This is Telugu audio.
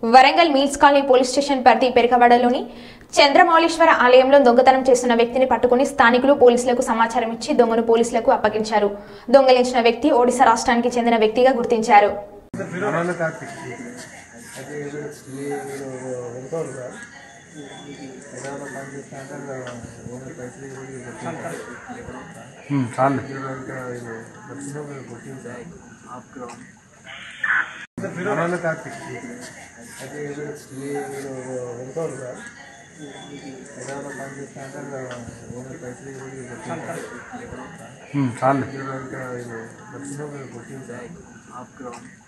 Warangal mills colony police station పరిధి పెరకవాడలోని చంద్రమౌళీశ్వర ఆలయంలో దొంగతనం చేస్తున్న వ్యక్తిని పట్టుకుని స్థానికులు పోలీసులకు సమాచారం ఇచ్చి దొంగను పోలీసులకు అప్పగించారు దొంగలించిన వ్యక్తి ఒడిశా రాష్ట్రానికి చెందిన వ్యక్తిగా గుర్తించారు అనంత కార్తిక్ అయితే వీడు వీడు వెళ్తాడు సార్ ఏదైనా పని చేస్తా అంటే ఓన్లీ పైసలు ఇవ్వడానికి కొట్టించారు చాలు వీడు ఇంకా ఇది దక్షిణ కొట్టించారు అనంత కార్తిక్ అయితే వీడు వీడు వెళ్తాడు సార్ ఏదైనా పని చేస్తా అంటే ఓన్లీ పైసలు ఇవ్వడానికి కొట్టించారు చాలు వీడు ఇంకా ఇది దక్షిణ కొట్టించారు